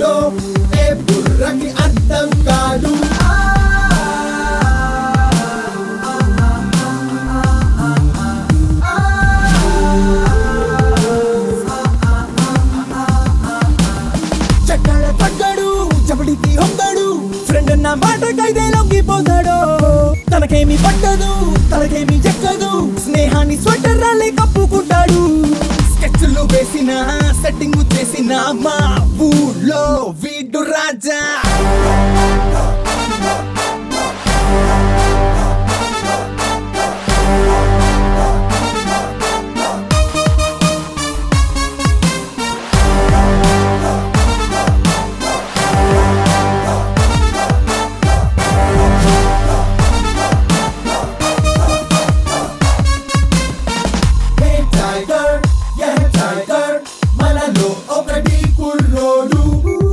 ఏంటో ఏ బుర్రకి అర్థం కాదు చక్కాల పడ్డాడు చపడికి హొంగాడు ఫ్రెండ్ అన్న మాటకైతే లొంగిపోతాడు తనకేమి పట్టదు తనకేమి చెక్కదు స్నేహాన్ని స్వెటర్ రాలే కప్పుకుంటాడు స్కెచ్లు వేసిన సెట్టింగ్ చేసిన మా ఊళ్ళో వీడు రాజా హే టైగర్ యా టైగర్ మనలో ఒకటి కుర్రోడు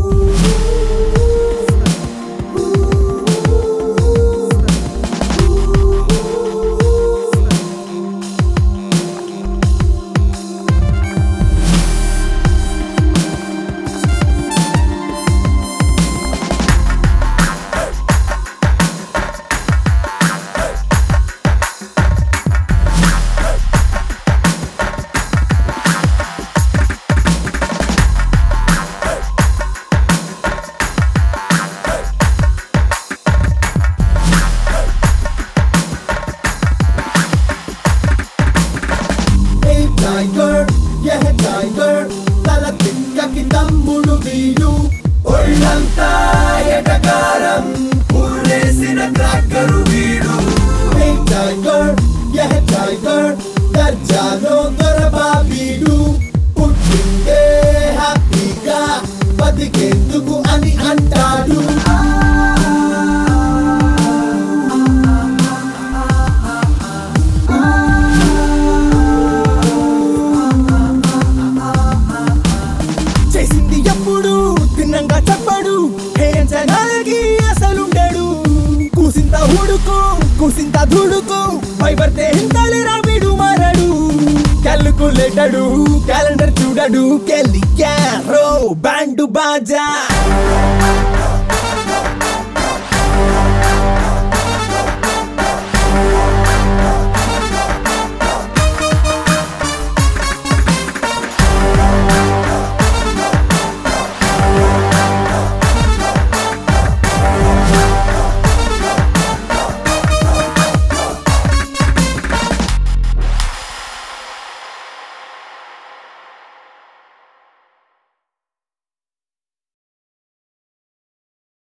హే టైగర్ యా టైగర్ తల తిక్కకి తమ్ముడు వీడు ఒళ్ళంతా ఎటకారం ఊరేసిన క్రాకరు వీడు హే టైగర్ యా టైగర్ దర్జాలో దొరబా వీడు పుట్టిందే హ్యాపీగా బతికేందుకు అని అంటాడు చేసింది ఎప్పుడు తిన్నంగా చెప్పడు హేంచనాలకి అసలుండడు కూసింత హుడుకు కూసింత ధుడుకు పైవర్తే హింతలేరా వీడు మారడు క్యాల్కులేటడు క్యాలెండర్ చూడడు కెల్లి క్యారో బ్యాండు బాజా